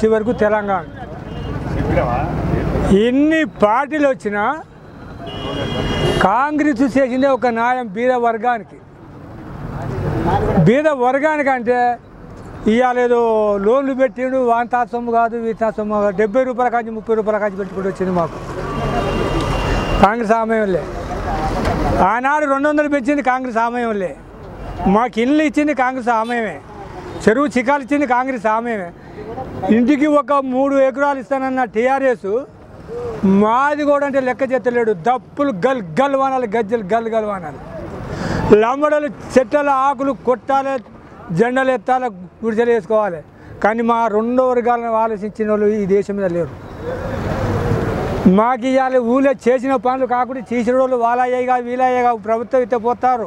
ఇప్పటి వరకు తెలంగాణ ఎన్ని పార్టీలు వచ్చినా కాంగ్రెస్ చేసిందే ఒక న్యాయం బీద వర్గానికి బీద వర్గానికి అంటే ఇవాళ ఏదో లోన్లు పెట్టిండు వాంతా సొమ్ము కాదు వీతా సొమ్ము కాదు డెబ్బై రూపాయల కాంచి ముప్పై రూపాయల కాంచి పెట్టుకుంటూ వచ్చింది మాకు కాంగ్రెస్ ఆమయంలే ఆనాడు రెండు వందలు పెంచింది కాంగ్రెస్ ఆమయంలే మాకు ఇల్లు ఇచ్చింది కాంగ్రెస్ ఆమయమే చెరువు చికాలు ఇచ్చింది కాంగ్రెస్ ఆమయమే ఇంటికి ఒక మూడు ఎకరాలు ఇస్తానన్న టీఆర్ఎస్ మాది కూడా అంటే లెక్క చెత్తలేడు దప్పులు గల్ గల్ వానాలి గజ్జలు గల్ గల్ వానాలి లంబడలు చెట్టల ఆకులు కొట్టాలి జెండలు ఎత్తాలి గుడిసెలు వేసుకోవాలి కానీ మా రెండో వర్గాలను ఆలోచించిన వాళ్ళు ఈ దేశం మీద లేరు మాకు ఇవాళ ఊళ్ళో చేసిన పనులు కాకుండా చేసిన వాళ్ళు వాళ్ళయ్యాయిగా వీళ్ళయ్యాయిగా ప్రభుత్వం ఇస్తే పోతారు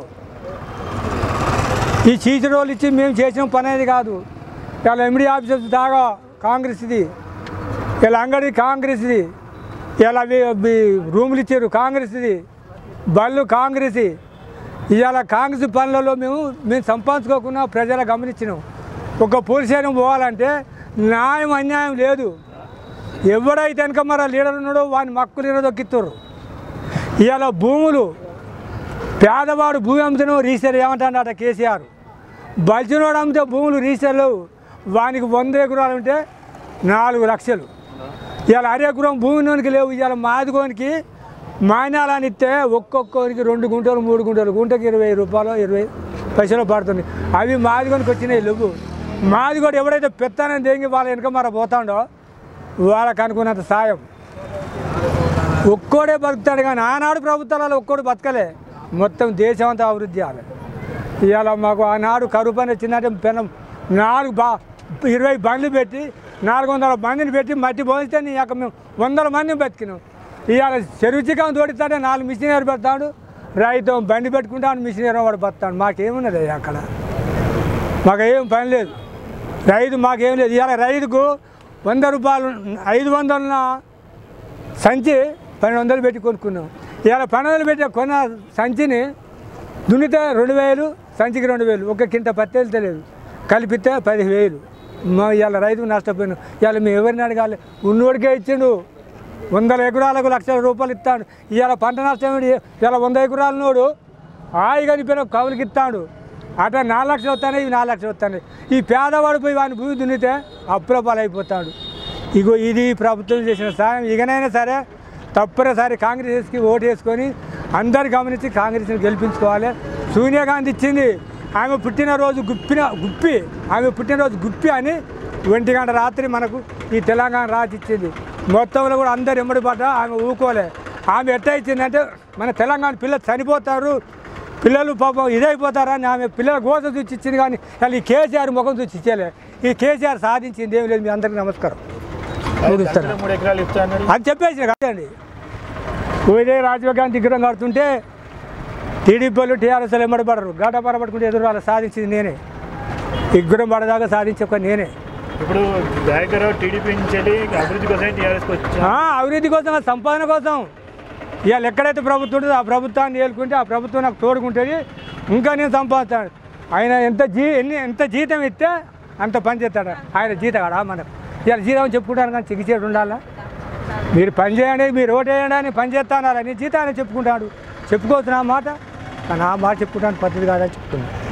ఈ చీచిన వాళ్ళు ఇచ్చి మేము చేసిన పని అనేది కాదు ఇలా ఎండి ఆఫీసర్స్ దాగా కాంగ్రెస్ది ఇలా అంగడి కాంగ్రెస్ది ఇలా అవి అవి రూములు ఇచ్చారు కాంగ్రెస్ది బళ్ళు కాంగ్రెస్ ఇవాళ కాంగ్రెస్ పనులలో మేము మేము సంపాదించుకోకుండా ప్రజలు గమనించినాం ఒక పోలీస్ స్టేషన్ పోవాలంటే న్యాయం అన్యాయం లేదు ఎవడైతే వెనక మరి లీడర్ ఉన్నాడో వాని మక్కులు ఇరదొక్కిస్తారు ఇవాళ భూములు పేదవాడు భూమి అమ్ముతున్న రీసెల్ ఏమంటాడట కేసీఆర్ బలిచినోడు అమ్మితే భూములు రీసెల్ లేవు వానికి వంద ఎకరాలు ఉంటే నాలుగు లక్షలు ఇవాళ అరెకరం భూమిలోనికి లేవు ఇవాళ మాదిగోనికి మాన్యాలని ఇస్తే ఒక్కొక్కరికి రెండు గుంటలు మూడు గుంటలు గుంటకి ఇరవై రూపాయలు ఇరవై పైసలు పడుతుంది అవి మాదిగోనికి వచ్చినాయి లేవు మాదిగోడు ఎవడైతే పెత్తానని దేంగి వాళ్ళ వెనక మర పోతాడో వాళ్ళకి అనుకున్నంత సాయం ఒక్కోడే బతుకుతాడు కానీ ఆనాడు ప్రభుత్వాలలో ఒక్కోడు బతకలే మొత్తం దేశం అంతా అభివృద్ధి చేయాలి ఇవాళ మాకు ఆనాడు కరువు పని వచ్చిందంటే పెనం నాలుగు బా ఇరవై బండ్లు పెట్టి నాలుగు వందల మందిని పెట్టి మట్టి పోయిస్తే నీ యొక్క మేము వందల మందిని బతికినాం ఇవాళ చెరువు చికం తోడిస్తాడే నాలుగు మిషనరీ పెడతాడు రైతు బండి పెట్టుకుంటాడు మిషనరీ వాడు బతాడు మాకేమున్నది అక్కడ మాకు ఏం పని లేదు రైతు మాకేం లేదు ఇవాళ రైతుకు వంద రూపాయలు ఐదు వందల సంచి పన్నెండు వందలు పెట్టి కొనుక్కున్నాం ఇవాళ పన్నెండు వందలు పెట్టి కొన్న సంచిని దున్నితే రెండు వేలు సంచికి రెండు వేలు ఒక కింట పత్తి వెళ్తలేదు కలిపితే పదివేలు మా ఇవాళ రైతుకు నష్టపోయినాం ఇవాళ మేము ఎవరిని అడగాలి ఉన్నోడికే ఇచ్చిండు వందల ఎకరాలకు లక్షల రూపాయలు ఇస్తాడు ఇవాళ పంట నష్టం ఏంటి? ఇవాళ వంద ఎకరాలనోడు ఆయి కనిపిన కవులకి ఇస్తాడు అట నాలుగు లక్షలు వస్తాయి ఇవి నాలుగు లక్షలు వస్తాయి ఈ పేదవాడు పోయి వాని భూమి దున్నితే అప్పులపాలు అయిపోతాడు ఇగో ఇది ప్రభుత్వం చేసిన సాయం ఇకనైనా సరే తప్పనిసరి కాంగ్రెస్కి ఓటు వేసుకొని అందరు గమనించి కాంగ్రెస్ని గెలిపించుకోవాలి సోనియా గాంధీ ఇచ్చింది ఆమె పుట్టినరోజు గుప్పిన గుప్పి ఆమె పుట్టినరోజు గుప్పి అని ఒంటి గంట రాత్రి మనకు ఈ తెలంగాణ రాసి ఇచ్చింది మొత్తంలో కూడా అందరు ఎమ్మడి పడ్డా ఆమె ఊకోలే ఆమె ఎట్ట ఇచ్చిందంటే మన తెలంగాణ పిల్లలు చనిపోతారు పిల్లలు పాపం ఇదైపోతారని ఆమె పిల్లల కోసం చూసి ఇచ్చింది కానీ వాళ్ళు ఈ కేసీఆర్ ముఖం చూసి ఇచ్చేలే ఈ కేసీఆర్ సాధించింది ఏమి లేదు మీ అందరికీ నమస్కారం ముగిస్తాను. లక్షలు మూడు ఎకరాలు ఇస్తా అన్నారు అది చెప్పేసిన కదండి ఇదే రాజీవ్ గాంధీ విగ్రహం కడుతుంటే టీడీపీ వాళ్ళు టీఆర్ఎస్ ఎమ్మడి పడరు గడ్డ పరబట్టుకుంటే ఎదురు వాళ్ళు సాధించింది నేనే విగ్రహం పడదాకా సాధించే ఒక నేనే ఇప్పుడు దయాకర్ టీడీపీ నుంచి వెళ్ళి అభివృద్ధి కోసం టీఆర్ఎస్కి వచ్చా ఆ, అభివృద్ధి కోసం ఆ సంపాదన కోసం ఇవాళ ఎక్కడైతే ప్రభుత్వం ఉంటుందో ఆ ప్రభుత్వాన్ని ఏలుకుంటే ఆ ప్రభుత్వం నాకు తోడుకుంటుంది ఇంకా నేను సంపాదిస్తాను ఆయన ఎంత జీ ఎన్ని ఎంత జీతం ఇస్తే అంత పని చేస్తాడు ఆయన జీతగాడా మనకు ఇవాళ జీతం చెప్పుకుంటాను కానీ చికిత్స ఉండాలా మీరు పని చేయండి మీరు ఓటు వేయండి అని పని చేస్తాను నీ జీతాన్ని చెప్పుకుంటాడు చెప్పుకోవచ్చు నా మాట కానీ ఆ మాట చెప్పుకుంటాను పద్ధతి కాదని చెప్తున్నాను